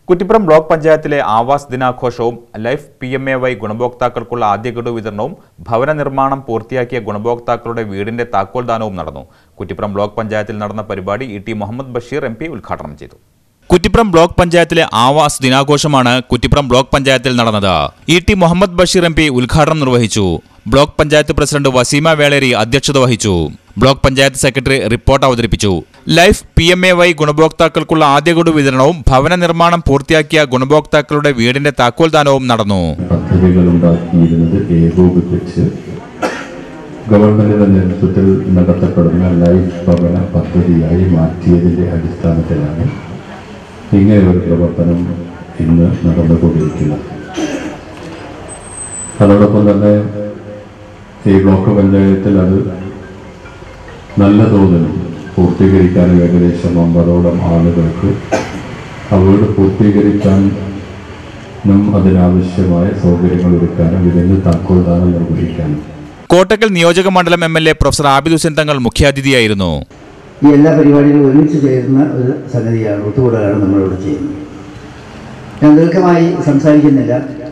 Kuttippuram block പഞ്ചായത്തിലെ ആവാസ് ദിനാഘോഷവും life P M A Y ഗുണഭോക്താക്കൾക്കുള്ള ആദ്യ ഗഡു വിതരണവും ഭവന നിർമ്മാണം പൂർത്തിയാക്കിയ ഗുണഭോക്താക്കളുടെ വീടിന്റെ താക്കോൽ ദാനവും നടന്നു കുറ്റിപ്പുറം ബ്ലോക്ക് പഞ്ചായത്തിൽ നടന്ന പരിപാടി E T Muhammad Basheer M P ഉദ്ഘാടനം ചെയ്തു കുറ്റിപ്പുറം ബ്ലോക്ക് പഞ്ചായത്തിലെ ആവാസ് ദിനാഘോഷമാണ് കുറ്റിപ്പുറം ബ്ലോക്ക് പഞ്ചായത്തിൽ നടന്നത് E T Muhammad Basheer M P ഉദ്ഘാടനം നിർവഹിച്ചു ബ്ലോക്ക് പഞ്ചായത്ത് പ്രസിഡന്റ് വസീമ വേളേരി അധ്യക്ഷത വഹിച്ചു ബ്ലോക്ക് പഞ്ചായത്ത് സെക്രട്ടറി റിപ്പോർട്ട് അവതരിപ്പിച്ചു life P M A Y ഗുണഭോക്താക്കൾക്കുള്ള ആദ്യ ഗഡു വിതരണവും ഭവന നിർമ്മാണം പൂർത്തിയാക്കിയ ഗുണഭോക്താക്കളുടെ വീടിന്റെ താക്കോൽ ദാനവും നടന്നു പദ്ധതികൾ ഉണ്ടാക്കിയിരുന്നത് ഏകോപിപ്പിച്ച് ഗവൺമെന്റിന്റെ നേതൃത്വത്തിൽ നടത്തപ്പെടുന്ന ലൈഫ് ഭവന പദ്ധതിയായി മാറ്റിയതിന്റെ അടിസ്ഥാനത്തിലാണ് ഇങ്ങനെ ഒരു പ്രവർത്തനം ഇന്ന് നടന്നുകൊണ്ടിരിക്കുന്നത് അതോടൊപ്പം തന്നെ ഈ ബ്ലോക്ക് പഞ്ചായത്തിൽ അത് നല്ല തോതിൽ പൂർത്തീകരിക്കാനും ഏകദേശം അമ്പതോളം ആളുകൾക്ക് ആ വീട് പൂർത്തീകരിക്കാനും അതിനാവശ്യമായ സൗകര്യങ്ങൾ ഒരുക്കാനും ഇതിന് താക്കോൽദാനം നിർവഹിക്കാനും കോട്ടക്കൽ നിയോജക മണ്ഡലം M L A professor Abid Hussain Thangal മുഖ്യാതിഥിയായിരുന്നു ഈ എല്ലാ പരിപാടികളും ഒരുമിച്ച് ചേരുന്ന ഒരു സംഗതിയാണ് ഒത്തുകൂടലാണ് നമ്മളിവിടെ ചെയ്യുന്നത് ഞാൻ ദീർഘമായി സംസാരിക്കുന്നില്ല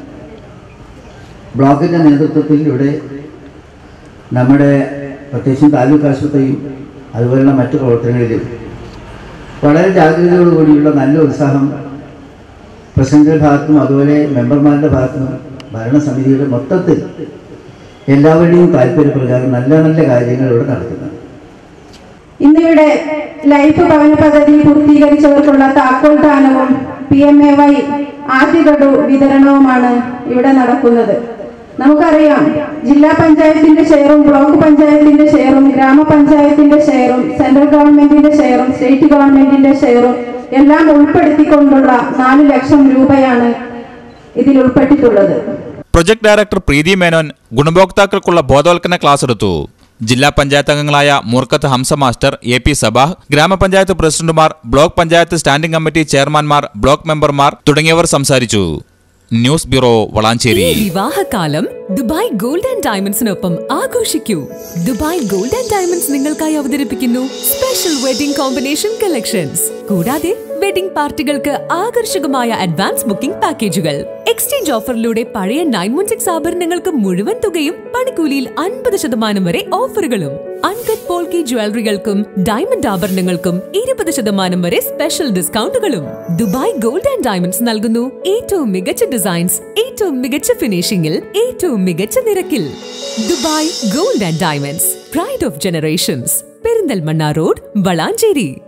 ബ്ലോക്കിൻ്റെ നേതൃത്വത്തിൽ ഇവിടെ നമ്മുടെ പ്രത്യേകിച്ചും താലൂക്ക് ആശുപത്രിയും അതുപോലുള്ള മറ്റു പ്രവർത്തനങ്ങളിലും വളരെ ജാഗ്രതയോടുകൂടിയുള്ള നല്ല ഉത്സാഹം പ്രസിഡന്റിന്റെ ഭാഗത്തും അതുപോലെ മെമ്പർമാരുടെ ഭാഗത്തും ഭരണസമിതിയുടെ മൊത്തത്തിൽ എല്ലാവരുടെയും താല്പര്യപ്രകാരം നല്ല നല്ല കാര്യങ്ങൾ ഇവിടെ നടത്തുന്നുണ്ട് ഇന്നിവിടെ ലൈഫ് ഭവന പദ്ധതി പൂർത്തീകരിച്ചവർക്കുള്ള താക്കോൽ ദാനവും പി എം എ വൈ ആദ്യ ഗഡു വിതരണവുമാണ് ഇവിടെ നടക്കുന്നത് നമുക്കറിയാം ജില്ലാ പഞ്ചായത്തിന്റെ ഷെയറും ബ്ലോക്ക് പഞ്ചായത്തിന്റെ ഷെയറും ഗ്രാമപഞ്ചായത്തിന്റെ ഷെയറും സെൻട്രൽ ഗവൺമെന്റിന്റെ ഷെയറും സ്റ്റേറ്റ് ഗവൺമെന്റിന്റെ ഷെയറും എല്ലാം ഉൾപ്പെടുത്തിക്കൊണ്ടുള്ള നാല് ലക്ഷം രൂപയാണ് ഇതിൽ ഉൾപ്പെട്ടിട്ടുള്ളത് പ്രൊജക്ട് ഡയറക്ടർ പ്രീതി മേനോൻ ഗുണഭോക്താക്കൾക്കുള്ള ബോധവൽക്കരണ ക്ലാസ് എടുത്തു ജില്ലാ പഞ്ചായത്ത് അംഗങ്ങളായ Moorkkath Hamza master A P Sabah grama panchayat പ്രസിഡന്റുമാർ ബ്ലോക്ക് പഞ്ചായത്ത് സ്റ്റാൻഡിംഗ് കമ്മിറ്റി ചെയർമാൻമാർ ബ്ലോക്ക് മെമ്പർമാർ തുടങ്ങിയവർ സംസാരിച്ചു ന്യൂസ് ബ്യൂറോ വളാഞ്ചേരി ഈ വിവാഹകാലം ദുബായ് ഗോൾഡ് ആൻഡ് ഡയമണ്ട്സിനൊപ്പം ആഘോഷിക്കൂ ദുബായ് ഗോൾഡ് ആൻഡ് ഡയമണ്ട്സ് നിങ്ങൾക്കായി അവതരിപ്പിക്കുന്നു സ്പെഷ്യൽ വെഡിംഗ് കോമ്പിനേഷൻ കളക്ഷൻസ് കൂടാതെ വെഡിംഗ് പാർട്ടികൾക്ക് ആകർഷകമായ അഡ്വാൻസ് ബുക്കിംഗ് പാക്കേജുകൾ എക്സ്ചേഞ്ച് ഓഫറിലൂടെ പഴയ നയൻ വൺ സിക്സ് ആഭരണങ്ങൾക്ക് മുഴുവൻ തുകയും പണിക്കൂലിയിൽ അൻപത് ശതമാനം വരെ ഓഫറുകളും അൺകട്ട് പോൾക്കി ജ്വല്ലറികൾക്കും ഡയമണ്ട് ആഭരണങ്ങൾക്കും ഇരുപത് ശതമാനം വരെ സ്പെഷ്യൽ ഡിസ്കൗണ്ടുകളും ദുബായ് ഗോൾഡ് ആൻഡ് ഡയമണ്ട്സ് നൽകുന്നു ഏറ്റവും മികച്ച ഡിസൈൻസ് ഏറ്റവും മികച്ച ഫിനിഷിംഗിൽ ഏറ്റവും മികച്ച നിരക്കിൽ Dubai gold and diamonds pride of generations Perinthalmanna road Valanchery